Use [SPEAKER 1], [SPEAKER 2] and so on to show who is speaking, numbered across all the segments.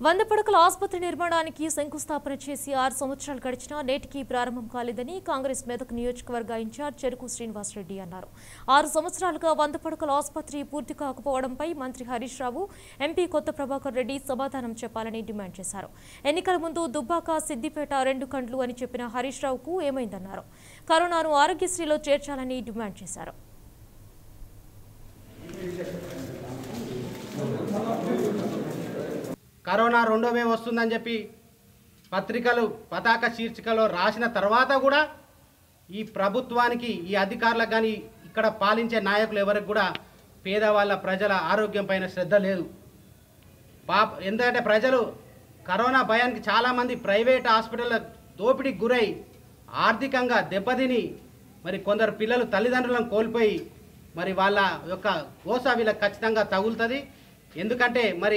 [SPEAKER 1] వంద పడకల ఆసుపత్రి నిర్మాణానికి శంకుస్థాపన చేసి ఆరు సంవత్సరాలు గడిచినా నేటికి ప్రారంభం కాలేదని కాంగ్రెస్ మెదక్ నియోజకవర్గ ఇన్ఛార్జ్ చెరుకు శ్రీనివాసరెడ్డి అన్నారు ఆరు సంవత్సరాలుగా వంద పడకల ఆసుపత్రి పూర్తి కాకపోవడంపై మంత్రి హరీష్ రావు ఎంపీ కొత్త ప్రభాకర్ రెడ్డి సమాధానం చెప్పాలని డిమాండ్ చేశారు ఎన్నికల ముందు దుబ్బాక సిద్దిపేట రెండు కండ్లు అని చెప్పిన హరీష్ రావుకు ఏమైందన్నారు కరోనాను ఆరోగ్యశ్రీలో చేర్చాలని డిమాండ్ చేశారు
[SPEAKER 2] కరోనా రెండో వేవ్ వస్తుందని చెప్పి పత్రికలు పతాక శీర్షికలో రాసిన తర్వాత కూడా ఈ ప్రభుత్వానికి ఈ అధికారులకు కానీ ఇక్కడ పాలించే నాయకులు ఎవరికి కూడా పేదవాళ్ళ ప్రజల ఆరోగ్యం పైన శ్రద్ధ లేదు పాప ఎందుకంటే ప్రజలు కరోనా భయానికి చాలామంది ప్రైవేట్ హాస్పిటల్ దోపిడీకి గురై ఆర్థికంగా దెబ్బతిని మరి కొందరు పిల్లలు తల్లిదండ్రులను కోల్పోయి మరి వాళ్ళ యొక్క గోస వీళ్ళకి ఖచ్చితంగా తగులుతుంది ఎందుకంటే మరి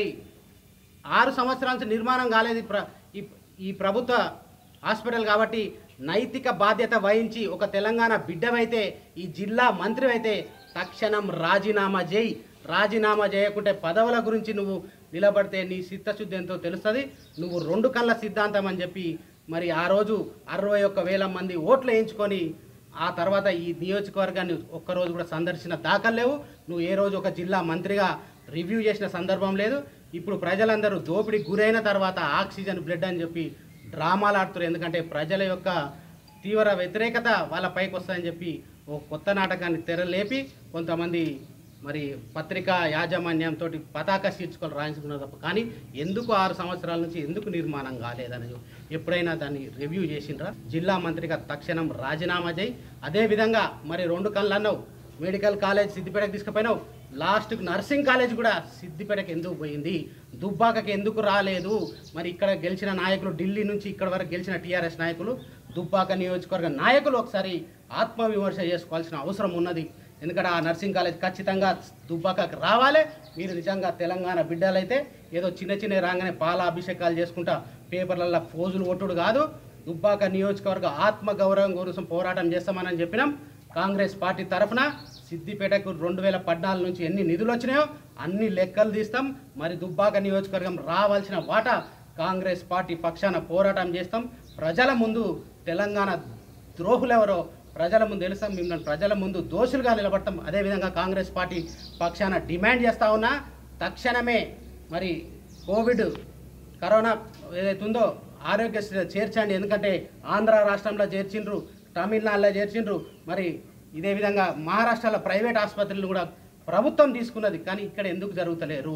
[SPEAKER 2] ఆరు సంవత్సరాల నుంచి నిర్మాణం కాలేదు ఈ ప్ర ఈ ఈ ప్రభుత్వ హాస్పిటల్ కాబట్టి నైతిక బాధ్యత వహించి ఒక తెలంగాణ బిడ్డవైతే ఈ జిల్లా మంత్రి అయితే తక్షణం రాజీనామా చేయి రాజీనామా చేయకుంటే పదవుల గురించి నువ్వు నిలబడితే నీ చిత్తశుద్ధి ఎంతో తెలుస్తుంది నువ్వు రెండు కళ్ళ సిద్ధాంతం అని చెప్పి మరి ఆ రోజు అరవై ఒక్క వేల మంది ఓట్లు వేయించుకొని ఆ తర్వాత ఈ నియోజకవర్గాన్ని ఒక్కరోజు కూడా సందర్శించిన దాఖలు లేవు నువ్వు ఏ రోజు ఒక జిల్లా మంత్రిగా రివ్యూ చేసిన సందర్భం లేదు ఇప్పుడు ప్రజలందరూ దోపిడీ గురైన తర్వాత ఆక్సిజన్ బ్లడ్ అని చెప్పి డ్రామాలు ఆడుతున్నారు ఎందుకంటే ప్రజల యొక్క తీవ్ర వ్యతిరేకత వాళ్ళ పైకి వస్తుందని చెప్పి ఓ కొత్త నాటకాన్ని తెరలేపి కొంతమంది మరి పత్రికా యాజమాన్యంతో పతాక శీర్షికలు రాయించుకున్నారు తప్ప కానీ ఎందుకు ఆరు సంవత్సరాల నుంచి ఎందుకు నిర్మాణం కాలేదని ఎప్పుడైనా దాన్ని రివ్యూ చేసిండ్రా జిల్లా మంత్రిగా తక్షణం రాజీనామా చేయి అదేవిధంగా మరి రెండు కళ్ళు అన్నావు మెడికల్ కాలేజ్ సిద్దిపేటకు తీసుకుపోయినావు లాస్ట్కి నర్సింగ్ కాలేజ్ కూడా సిద్దిపేటకి ఎందుకు పోయింది దుబ్బాకకి ఎందుకు రాలేదు మరి ఇక్కడ గెలిచిన నాయకులు ఢిల్లీ నుంచి ఇక్కడ వరకు గెలిచిన టీఆర్ఎస్ నాయకులు దుబ్బాక నియోజకవర్గ నాయకులు ఒకసారి ఆత్మవిమర్శ చేసుకోవాల్సిన అవసరం ఉన్నది ఎందుకంటే ఆ నర్సింగ్ కాలేజ్ ఖచ్చితంగా దుబ్బాకకి రావాలి మీరు నిజంగా తెలంగాణ బిడ్డలైతే ఏదో చిన్న చిన్న రాగానే పాల అభిషేకాలు చేసుకుంటా పేపర్లలో ఫోజులు కొట్టుడు కాదు దుబ్బాక నియోజకవర్గ ఆత్మ గౌరవం కోసం పోరాటం చేస్తామని చెప్పినాం కాంగ్రెస్ పార్టీ తరఫున సిద్దిపేటకు రెండు వేల పద్నాలుగు నుంచి ఎన్ని నిధులు వచ్చినాయో అన్ని లెక్కలు తీస్తాం మరి దుబ్బాక నియోజకవర్గం రావాల్సిన వాటా కాంగ్రెస్ పార్టీ పక్షాన పోరాటం చేస్తాం ప్రజల ముందు తెలంగాణ ద్రోహులెవరో ప్రజల ముందు తెలుస్తాం మిమ్మల్ని ప్రజల ముందు దోషులుగా నిలబడతాం అదేవిధంగా కాంగ్రెస్ పార్టీ పక్షాన డిమాండ్ చేస్తా ఉన్నా తక్షణమే మరి కోవిడ్ కరోనా ఏదైతుందో ఆరోగ్యశ్రీ చేర్చండి ఎందుకంటే ఆంధ్ర రాష్ట్రంలో చేర్చిండ్రు తమిళనాడులో చేర్చిండ్రు మరి ఇదే విధంగా మహారాష్ట్రలో ప్రైవేట్ ఆసుపత్రులు కూడా ప్రభుత్వం తీసుకున్నది కానీ ఇక్కడ ఎందుకు జరుగుతలేరు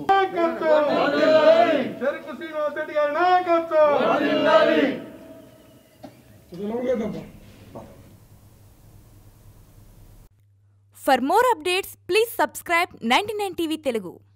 [SPEAKER 3] చెరుకు శ్రీనివాస్ రెడ్డి గారి నాయకత్వం
[SPEAKER 4] For more updates, please subscribe 99 TV Telugu.